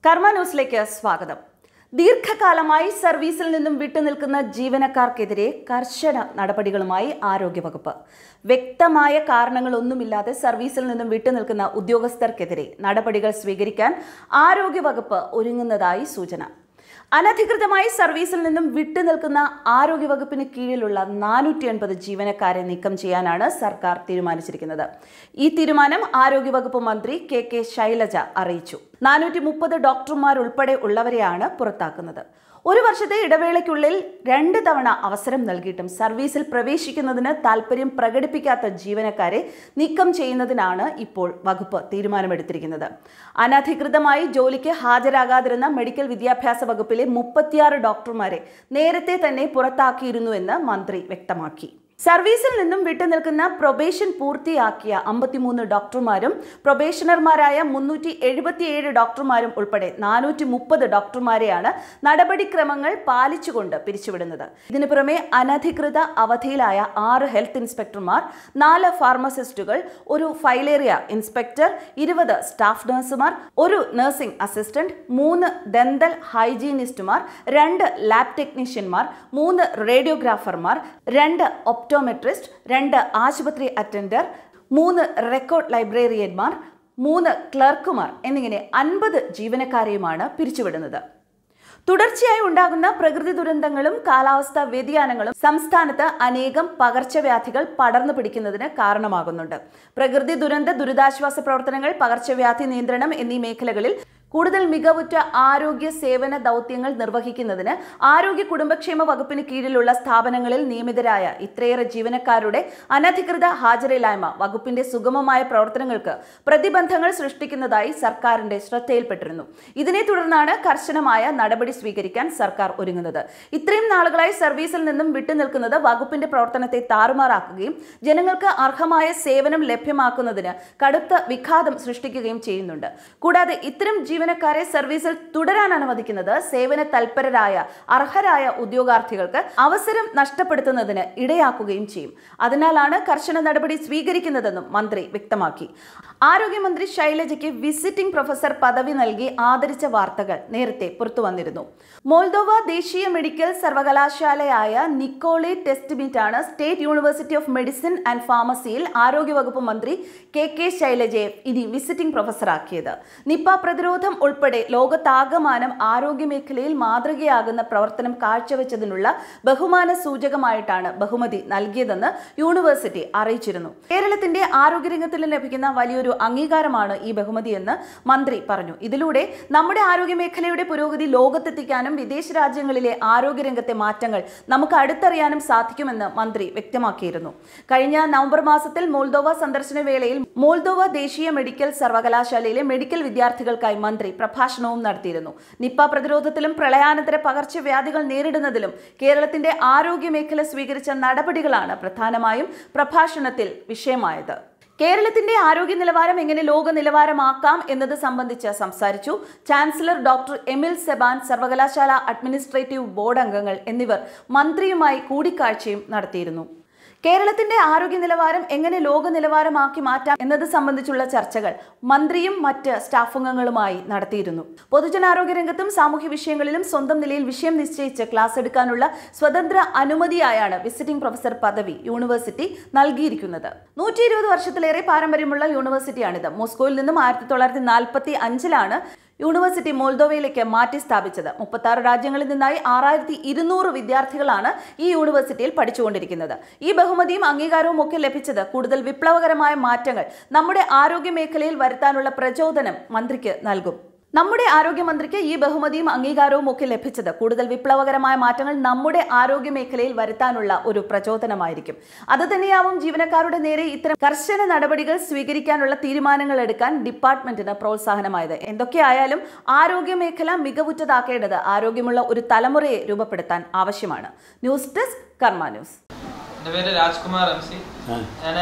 കർമ്മ ന്യൂസിലേക്ക് സ്വാഗതം ദീർഘകാലമായി സർവീസിൽ നിന്നും വിട്ടുനിൽക്കുന്ന ജീവനക്കാർക്കെതിരെ കർശന നടപടികളുമായി ആരോഗ്യവകുപ്പ് വ്യക്തമായ കാരണങ്ങളൊന്നുമില്ലാതെ സർവീസിൽ നിന്നും വിട്ടുനിൽക്കുന്ന ഉദ്യോഗസ്ഥർക്കെതിരെ നടപടികൾ സ്വീകരിക്കാൻ ആരോഗ്യവകുപ്പ് ഒരുങ്ങുന്നതായി സൂചന അനധികൃതമായി സർവീസിൽ നിന്നും വിട്ടുനിൽക്കുന്ന ആരോഗ്യവകുപ്പിന് കീഴിലുള്ള നാനൂറ്റി എൺപത് ജീവനക്കാരെ നീക്കം ചെയ്യാനാണ് സർക്കാർ തീരുമാനിച്ചിരിക്കുന്നത് ഈ തീരുമാനം ആരോഗ്യവകുപ്പ് മന്ത്രി കെ കെ ശൈലജ അറിയിച്ചു നാനൂറ്റി മുപ്പത് ഡോക്ടർമാരുൾപ്പെടെ ഉള്ളവരെയാണ് പുറത്താക്കുന്നത് ഒരു വർഷത്തെ ഇടവേളയ്ക്കുള്ളിൽ രണ്ട് തവണ അവസരം നൽകിയിട്ടും സർവീസിൽ പ്രവേശിക്കുന്നതിന് താൽപ്പര്യം പ്രകടിപ്പിക്കാത്ത ജീവനക്കാരെ നീക്കം ചെയ്യുന്നതിനാണ് ഇപ്പോൾ വകുപ്പ് തീരുമാനമെടുത്തിരിക്കുന്നത് അനധികൃതമായി ജോലിക്ക് ഹാജരാകാതിരുന്ന മെഡിക്കൽ വിദ്യാഭ്യാസ വകുപ്പിലെ മുപ്പത്തിയാറ് ഡോക്ടർമാരെ നേരത്തെ തന്നെ പുറത്താക്കിയിരുന്നുവെന്ന് മന്ത്രി വ്യക്തമാക്കി സർവീസിൽ നിന്നും വിട്ടുനിൽക്കുന്ന പ്രൊബേഷൻ പൂർത്തിയാക്കിയ അമ്പത്തിമൂന്ന് ഡോക്ടർമാരും പ്രൊബേഷണർമാരായ മുന്നൂറ്റി എഴുപത്തിയേഴ് ഡോക്ടർമാരും ഉൾപ്പെടെ നാനൂറ്റി മുപ്പത് ഡോക്ടർമാരെയാണ് നടപടിക്രമങ്ങൾ പാലിച്ചുകൊണ്ട് പിരിച്ചുവിടുന്നത് ഇതിനു പുറമെ അനധികൃത അവധിയിലായ ആറ് ഹെൽത്ത് ഇൻസ്പെക്ടർമാർ നാല് ഫാർമസിസ്റ്റുകൾ ഒരു ഫൈലേറിയ ഇൻസ്പെക്ടർ ഇരുപത് സ്റ്റാഫ് നഴ്സുമാർ ഒരു നഴ്സിംഗ് അസിസ്റ്റന്റ് മൂന്ന് ദന്തൽ ഹൈജീനിസ്റ്റുമാർ രണ്ട് ലാബ് ടെക്നീഷ്യന്മാർ മൂന്ന് റേഡിയോഗ്രാഫർമാർ രണ്ട് ഒപ്റ്റോമെട്രിസ്റ്റ് രണ്ട് ആശുപത്രി അറ്റൻഡർ മൂന്ന് റെക്കോർഡ് ലൈബ്രറിയന്മാർ മൂന്ന് ക്ലർക്കുമാർ എന്നിങ്ങനെ അൻപത് ജീവനക്കാരെയുമാണ് പിരിച്ചുവിടുന്നത് തുടർച്ചയായി ഉണ്ടാകുന്ന പ്രകൃതി ദുരന്തങ്ങളും കാലാവസ്ഥാ വ്യതിയാനങ്ങളും സംസ്ഥാനത്ത് അനേകം പകർച്ചവ്യാധികൾ പടർന്നു പിടിക്കുന്നതിന് കാരണമാകുന്നുണ്ട് പ്രകൃതി ദുരന്ത ദുരിതാശ്വാസ പ്രവർത്തനങ്ങൾ പകർച്ചവ്യാധി നിയന്ത്രണം എന്നീ മേഖലകളിൽ കൂടുതൽ മികവുറ്റ ആരോഗ്യ സേവന ദൗത്യങ്ങൾ നിർവഹിക്കുന്നതിന് ആരോഗ്യ കുടുംബക്ഷേമ വകുപ്പിന് കീഴിലുള്ള സ്ഥാപനങ്ങളിൽ നിയമിതരായ ഇത്രയേറെ ജീവനക്കാരുടെ അനധികൃത ഹാജരില്ലായ്മ വകുപ്പിന്റെ സുഗമമായ പ്രവർത്തനങ്ങൾക്ക് പ്രതിബന്ധങ്ങൾ സൃഷ്ടിക്കുന്നതായി സർക്കാരിന്റെ ശ്രദ്ധയിൽപ്പെട്ടിരുന്നു ഇതിനെ തുടർന്നാണ് കർശനമായ നടപടി സ്വീകരിക്കാൻ സർക്കാർ ഒരുങ്ങുന്നത് ഇത്രയും നാളുകളായി സർവീസിൽ നിന്നും വിട്ടുനിൽക്കുന്നത് വകുപ്പിന്റെ പ്രവർത്തനത്തെ താറുമാറാക്കുകയും ജനങ്ങൾക്ക് അർഹമായ സേവനം ലഭ്യമാക്കുന്നതിന് കടുത്ത വിഘാതം സൃഷ്ടിക്കുകയും ചെയ്യുന്നുണ്ട് കൂടാതെ ഇത്തരം ജീവനക്കാരെ സർവീസിൽ തുടരാൻ അനുവദിക്കുന്നത് സേവന തൽപരരായ അർഹരായ ഉദ്യോഗാർത്ഥികൾക്ക് അവസരം നഷ്ടപ്പെടുത്തുന്നതിന് ഇടയാക്കുകയും ചെയ്യും അതിനാലാണ് കർശന നടപടി സ്വീകരിക്കുന്നതെന്നും മന്ത്രി വ്യക്തമാക്കി ആരോഗ്യമന്ത്രി ശൈലജയ്ക്ക് വിസിറ്റിംഗ് പ്രൊഫസർ പദവി നൽകി ആദരിച്ച വാർത്തകൾ നേരത്തെ പുറത്തുവന്നിരുന്നു മോൾദോവ ദേശീയ മെഡിക്കൽ സർവകലാശാലയായ നിക്കോളി ടെസ്റ്റ് മീറ്റാണ് state university of medicine and ഫാർമസിയിൽ ആരോഗ്യവകുപ്പ് മന്ത്രി കെ കെ ശൈലജയെ ഇനി വിസിറ്റിംഗ് പ്രൊഫസറാക്കിയത് നിപ്പ പ്രതിരോധം ഉൾപ്പെടെ ലോകത്താകമാനം ആരോഗ്യമേഖലയിൽ മാതൃകയാകുന്ന പ്രവർത്തനം കാഴ്ചവെച്ചതിനുള്ള ബഹുമാന സൂചകമായിട്ടാണ് ബഹുമതി നൽകിയതെന്ന് യൂണിവേഴ്സിറ്റി അറിയിച്ചിരുന്നു കേരളത്തിന്റെ ആരോഗ്യരംഗത്തിൽ ലഭിക്കുന്ന വലിയൊരു അംഗീകാരമാണ് ഈ ബഹുമതിയെന്ന് മന്ത്രി പറഞ്ഞു ഇതിലൂടെ നമ്മുടെ ആരോഗ്യമേഖലയുടെ പുരോഗതി ലോകത്തെത്തിക്കാനും വിദേശ രാജ്യങ്ങളിലെ ആരോഗ്യരംഗത്തെ മാറ്റങ്ങൾ നമുക്ക് അടുത്തറിയാനും സാധിക്കുമെന്ന് മന്ത്രി വ്യക്തമാക്കിയിരുന്നു കഴിഞ്ഞ നവംബർ മാസത്തിൽ മോൾദോവ സന്ദർശന വേളയിൽ മോൾദോവ ദേശീയ മെഡിക്കൽ സർവകലാശാലയിലെ മെഡിക്കൽ വിദ്യാർത്ഥികൾക്കായി മന്ത്രി പ്രഭാഷണവും നടത്തിയിരുന്നു നിപ്പ പ്രതിരോധത്തിലും പ്രളയാനന്തര പകർച്ചവ്യാധികൾ നേരിടുന്നതിലും കേരളത്തിന്റെ ആരോഗ്യ മേഖല സ്വീകരിച്ച നടപടികളാണ് പ്രധാനമായും പ്രഭാഷണത്തിൽ വിഷയമായത് കേരളത്തിന്റെ ആരോഗ്യ നിലവാരം എങ്ങനെ ലോക നിലവാരമാക്കാം എന്നത് സംബന്ധിച്ച് സംസാരിച്ചു ചാൻസലർ ഡോക്ടർ എമിൽ സെബാൻ സർവകലാശാല അഡ്മിനിസ്ട്രേറ്റീവ് ബോർഡ് അംഗങ്ങൾ എന്നിവർ മന്ത്രിയുമായി കൂടിക്കാഴ്ചയും നടത്തിയിരുന്നു കേരളത്തിന്റെ ആരോഗ്യ നിലവാരം എങ്ങനെ ലോക നിലവാരമാക്കി മാറ്റാം എന്നത് സംബന്ധിച്ചുള്ള ചർച്ചകൾ മന്ത്രിയും മറ്റ് സ്റ്റാഫംഗങ്ങളുമായി നടത്തിയിരുന്നു പൊതുജനാരോഗ്യ രംഗത്തും സാമൂഹ്യ വിഷയങ്ങളിലും സ്വന്തം നിലയിൽ വിഷയം നിശ്ചയിച്ച് ക്ലാസ് എടുക്കാനുള്ള സ്വതന്ത്ര അനുമതിയായാണ് വിസിറ്റിംഗ് പ്രൊഫസർ പദവി യൂണിവേഴ്സിറ്റി നൽകിയിരിക്കുന്നത് നൂറ്റി ഇരുപത് വർഷത്തിലേറെ പാരമ്പര്യമുള്ള യൂണിവേഴ്സിറ്റിയാണിത് മോസ്കോയിൽ നിന്നും ആയിരത്തി തൊള്ളായിരത്തി നാൽപ്പത്തി അഞ്ചിലാണ് യൂണിവേഴ്സിറ്റി മോൾദോവയിലേക്ക് മാറ്റി സ്ഥാപിച്ചത് മുപ്പത്തി ആറ് രാജ്യങ്ങളിൽ നിന്നായി ആറായിരത്തി ഇരുന്നൂറ് വിദ്യാർത്ഥികളാണ് ഈ യൂണിവേഴ്സിറ്റിയിൽ പഠിച്ചുകൊണ്ടിരിക്കുന്നത് ഈ ബഹുമതിയും അംഗീകാരവും ഒക്കെ ലഭിച്ചത് കൂടുതൽ വിപ്ലവകരമായ മാറ്റങ്ങൾ നമ്മുടെ ആരോഗ്യ മേഖലയിൽ വരുത്താനുള്ള പ്രചോദനം മന്ത്രിക്ക് നൽകും നമ്മുടെ ആരോഗ്യമന്ത്രിക്ക് ഈ ബഹുമതിയും അംഗീകാരവും ഒക്കെ ലഭിച്ചത് കൂടുതൽ വിപ്ലവകരമായ മാറ്റങ്ങൾ നമ്മുടെ ആരോഗ്യ മേഖലയിൽ വരുത്താനുള്ള ഒരു പ്രചോദനമായിരിക്കും അത് തന്നെയാവും ജീവനക്കാരുടെ നേരെ ഇത്തരം കർശന നടപടികൾ സ്വീകരിക്കാനുള്ള തീരുമാനങ്ങൾ എടുക്കാൻ ഡിപ്പാർട്ട്മെന്റിന് പ്രോത്സാഹനമായത് എന്തൊക്കെയായാലും ആരോഗ്യ മേഖല മികവുറ്റതാക്കേണ്ടത് ആരോഗ്യമുള്ള ഒരു തലമുറയെ രൂപപ്പെടുത്താൻ ആവശ്യമാണ് ന്യൂസ് ഡെസ്ക് കർമ്മ ന്യൂസ് എൻ്റെ പേര് രാജ്കുമാർ എം സി ഞാൻ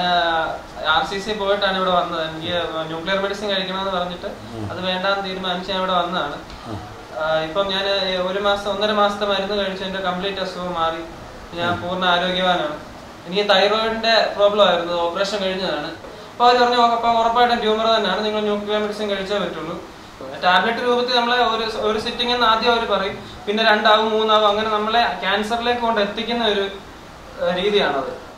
ആർ സി സി പോയിട്ടാണ് ഇവിടെ വന്നത് എനിക്ക് ന്യൂക്ലിയർ മെഡിസിൻ കഴിക്കണമെന്ന് പറഞ്ഞിട്ട് അത് വേണ്ടാന്ന് തീരുമാനിച്ച് ഞാൻ ഇവിടെ വന്നതാണ് ആ, ഇപ്പം ഞാൻ ഒരു മാസം ഒന്നര മാസത്തെ മരുന്ന് കഴിച്ച് എൻ്റെ കംപ്ലീറ്റ് അസുഖം മാറി ഞാൻ പൂർണ്ണ ആരോഗ്യവാനാണ് എനിക്ക് തൈറോയിഡിന്റെ പ്രോബ്ലം ആയിരുന്നു ഓപ്പറേഷൻ കഴിഞ്ഞതാണ് അപ്പോൾ അവർ പറഞ്ഞു അപ്പോൾ ഉറപ്പായിട്ടും ട്യൂമർ തന്നെയാണ് നിങ്ങൾ ന്യൂക്ലിയർ മെഡിസിൻ കഴിച്ചേ പറ്റുള്ളൂ ടാബ്ലറ്റ് രൂപത്തിൽ നമ്മളെ ഒരു ഒരു സിറ്റിംഗ് എന്ന് ആദ്യം അവർ പറയും പിന്നെ രണ്ടാവും മൂന്നാവും അങ്ങനെ നമ്മളെ ക്യാൻസറിലേക്ക് കൊണ്ട് എത്തിക്കുന്ന ഒരു ഏഹ്, രീതിയാണത്